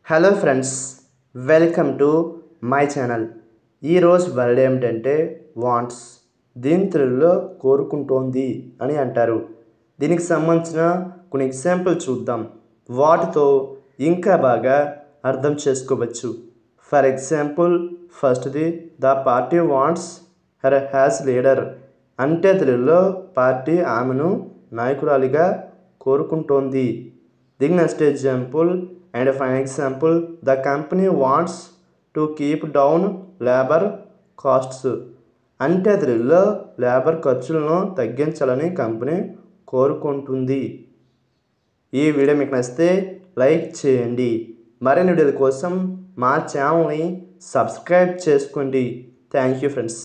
hello friends welcome to my channel ఈరోజు word ఏమిటంటే wants దీని తెలుగులో కోరుకుంటోంది అని అంటారు దీనికి సంబంధించిన కొన్ని ఎగ్జాంపుల్ చూద్దాం వాటితో ఇంకా బాగా అర్థం చేసుకోవచ్చు ఫర్ ఎగ్జాంపుల్ ఫస్ట్ది the party wants her has leader అంటే తెలుగులో పార్టీ ఆమెను నాయకురాలిగా కోరుకుంటోంది దీని next example and fine example the company wants to keep down labour costs అంటే తెలుగులో లేబర్ ఖర్చులను తగ్గించాలని కంపెనీ కోరుకుంటుంది ఈ వీడియో మీకు నచ్చితే లైక్ చేయండి మరిన్ని వీడియోల కోసం మా ఛానల్ని సబ్స్క్రైబ్ చేసుకోండి థ్యాంక్ యూ ఫ్రెండ్స్